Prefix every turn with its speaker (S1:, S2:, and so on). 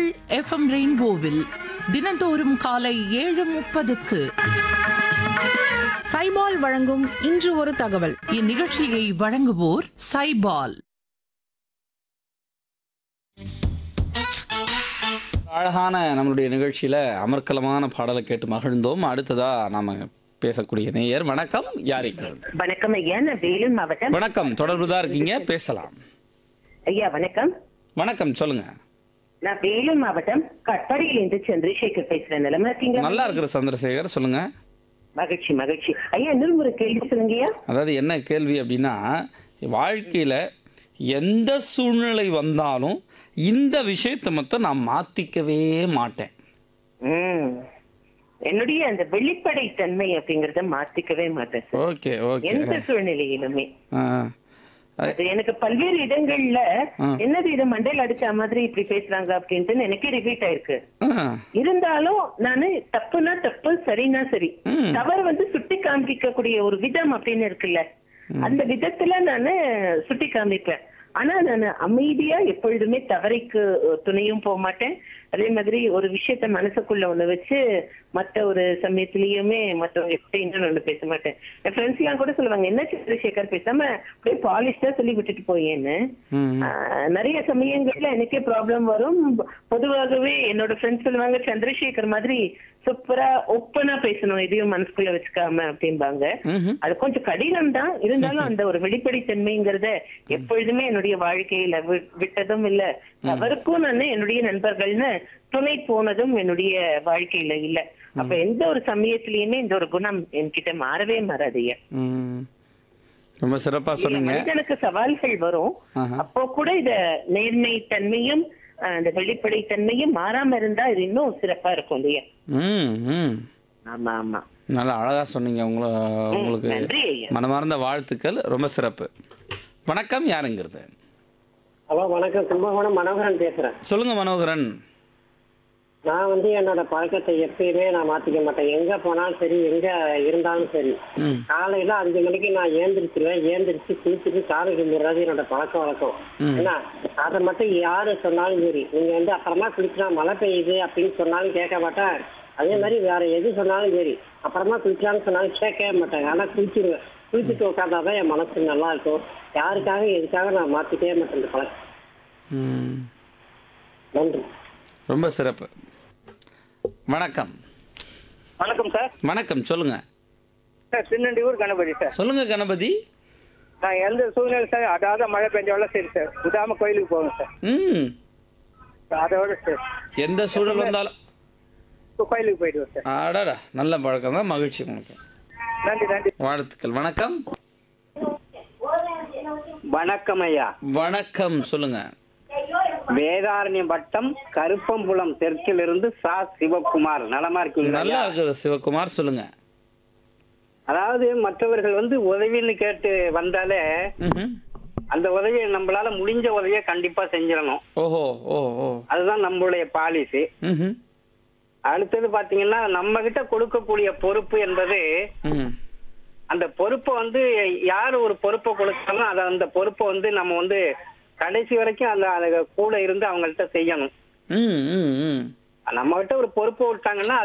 S1: உங்கள் எஃப்எம் ரெயின்போவில் தினந்தோறும் காலை ஏழு முப்பதுக்கு
S2: சைபால் வழங்கும் இன்று ஒரு தகவல்
S1: இந்நிகழ்ச்சியை வழங்குவோர் சைபால்
S3: அழகான நம்மளுடைய நிகழ்ச்சியில அமர்க்கலமான பாடலை கேட்டு மகிழ்ந்தோம் அடுத்ததா நாம பேசக்கூடிய நேயர் வணக்கம் யாரிக்கிறது
S4: வணக்கம் ஐயா நான் வேலூர் மாவட்டம்
S3: வணக்கம் தொடர்புதான் இருக்கீங்க பேசலாம்
S4: ஐயா வணக்கம்
S3: வணக்கம் சொல்லுங்க
S4: நான் வேலூர் மாவட்டம் கட்பாடியிலிருந்து சந்திரசேகர் பேசுறேன் நிலமா இருக்கீங்களா
S3: நல்லா இருக்கிற சந்திரசேகர் சொல்லுங்க
S4: மகிழ்ச்சி மகிழ்ச்சி ஐயா இன்னொரு ஒரு கேள்வி சொல்லுங்க ஐயா
S3: அதாவது என்ன கேள்வி அப்படின்னா வாழ்க்கையில எந்த சூழ்நிலை வந்தாலும் இந்த விஷயத்தை மட்டும் நான் மாத்திக்கவே மாட்டேன்
S4: ம். என்னுடைய அந்த வெளிப்படை தன்மை அப்படிங்கறத மாத்திக்கவே மாட்டேன் சார்
S3: ஓகே ஓகே
S4: எந்த சூழ்நிலையிலுமே
S3: ஆ.
S4: அது எனக்கு பல்வேறு இடங்கள்ல
S3: ஆ.
S4: என்னது இது மண்டையில் அடிச்ச மாதிரி இப்படி பேசுறாங்க அப்படின்ட்டு எனக்கே ரிப்பீட் ஆயிருக்கு
S3: ஆ.
S4: இருந்தாலும் நானு தப்புனா தப்பு சரினா சரி
S3: ம்.
S4: தவறு வந்து சுட்டி காண்பிக்கக்கூடிய ஒரு விதம் அப்படின்னு இருக்குல்ல அந்த விதத்துல நானு சுட்டி காமிப்பேன் ஆனா நான் அமைதியா எப்பொழுதுமே தவறைக்கு அஹ், துணையும் போக மாட்டேன் அதே மாதிரி ஒரு விஷயத்த மனசுக்குள்ள ஒண்ணு வச்சு மத்த ஒரு சமயத்திலயுமே மத்தவங்க எப்படி இன்னும் ஒண்ணு பேச மாட்டேன் என் ஃப்ரெண்ட்ஸ் எல்லாம் கூட சொல்லுவாங்க என்ன சந்திரசேகர் பேசாம அப்படியே பாலிஷ்டா சொல்லி விட்டுட்டு போயேன்னு
S3: ம்.
S4: ஆஹ் நிறைய சமயங்கள்ல எனக்கே ப்ராப்ளம் வரும் பொதுவாகவே என்னோட ஃப்ரெண்ட்ஸ் சொல்லுவாங்க சந்திரசேகர் மாதிரி சூப்பரா ஒப்பனா பேசணும் எதையும் மனசுக்குள்ள வச்சுக்காம அப்படிம்பாங்க
S3: ம்ஹும்.
S4: அது கொஞ்சம் கடினம் தான் இருந்தாலும் அந்த ஒரு வெளிப்படைத்தன்மைங்கிறத எப்பொழுதுமே என்னுடைய வாழ்க்கையில வி- விட்டதும் இல்ல தவறுக்கும் நான் என்னுடைய நண்பர்கள்னு துணை போனதும் என்னுடைய வாழ்க்கையில இல்ல அப்ப எந்த ஒரு சமயத்திலயுமே இந்த ஒரு குணம் என்கிட்ட மாறவே மாறாதுய்யா
S3: ம். ரொம்ப சிறப்பா சொன்னீங்க
S4: மனிதனுக்கு சவால்கள் வரும்
S3: ஆஹா.
S4: அப்போ கூட இத நேர்மை தன்மையும் அஹ், இந்த வெளிப்படை தன்மையும் மாறாம இருந்தா இது இன்னும் சிறப்பா இருக்கும் இல்லையா
S3: ம் ம்
S4: ஆமா ஆமா
S3: நல்லா அழகா சொன்னீங்க உங்களை உங்களுக்கு
S4: நன்றி ஐயா
S3: மனமார்ந்த வாழ்த்துக்கள் ரொம்ப சிறப்பு வணக்கம் யாருங்கிறது
S5: ஹலோ வணக்கம் கும்பகோணம் மனோகரன் பேசுறேன்
S3: சொல்லுங்க மனோகரன்
S5: நான் வந்து என்னோட பழக்கத்தை எப்பயுமே நான் மாத்திக்க மாட்டேன் எங்க போனாலும் சரி எங்க இருந்தாலும் சரி
S3: ம்
S5: காலையில அஞ்சு மணிக்கு நான் ஏந்திரிச்சிருவேன் ஏந்திரிச்சு குளிச்சுட்டு சாமி கும்பிடுறது என்னோட பழக்க வழக்கம்
S3: ம்.
S5: ஏன்னா அதை மட்டும் யாரு சொன்னாலும் சரி நீங்க வந்து அப்புறமா குளிச்சா மழை பெய்யுது அப்படின்னு சொன்னாலும் கேட்க மாட்டேன் அதே மாதிரி வேற எது சொன்னாலும் சரி அப்புறமா குளிக்கலாம்னு சொன்னாலும் கேட்கவே மாட்டேன் ஆனா குளிச்சிருவேன் குளிச்சுட்டு உட்காந்தாதான் என் மனசு நல்லா இருக்கும் யாருக்காக எதுக்காக நான் மாத்திக்கவே மாட்டேன் இந்த பழக்கம்
S3: ம்
S5: நன்றி
S3: ரொம்ப சிறப்பு வணக்கம்
S6: வணக்கம் சார்
S3: வணக்கம் சொல்லுங்க
S6: சார் திருநெல்வேலூர் கணபதி சார்
S3: சொல்லுங்க கணபதி
S6: நான் எந்த சூழ்நிலை சார் அதாவது மழை பெஞ்சாலும் சரி சார் விடாம கோயிலுக்கு போவேன் சார்
S3: ம்
S6: அதோட சார்
S3: எந்த சூழல் வந்தாலும்
S6: இப்போ கோயிலுக்கு போயிடுவேன் சார்
S3: அடடா நல்ல பழக்கம் தான் மகிழ்ச்சி உங்களுக்கு
S6: நன்றி நன்றி
S3: வாழ்த்துக்கள் வணக்கம்
S7: வணக்கம் ஐயா
S3: வணக்கம் சொல்லுங்க
S7: வேதாரண்யம் வட்டம் கருப்பம்புலம் தெற்கிலிருந்து சா சிவகுமார் நலமா இருக்கீங்களா
S3: நல்லா
S7: ஐயா?
S3: இருக்குது சிவகுமார் சொல்லுங்க
S7: அதாவது மற்றவர்கள் வந்து உதவின்னு கேட்டு வந்தாலே
S3: ம்ஹும்.
S7: அந்த உதவியை நம்மளால முடிஞ்ச உதவியை கண்டிப்பா செஞ்சிடணும்
S3: ஓஹோ ஓ ஓ
S7: அதுதான் நம்மளுடைய பாலிசி
S3: ம்ஹும்.
S7: அடுத்தது பாத்தீங்கன்னா நம்ம கிட்ட கொடுக்கக்கூடிய பொறுப்பு என்பது
S3: ம்
S7: அந்த பொறுப்பை வந்து யார் ஒரு பொறுப்பை கொடுத்தாலும் அதை அந்த பொறுப்பை வந்து நம்ம வந்து கடைசி வரைக்கும் அந்த அந்த கூட இருந்து அவங்கள்ட்ட செய்யணும்
S3: ம் ம் ம்
S7: நம்ம கிட்ட ஒரு பொறுப்பு விட்டாங்கன்னா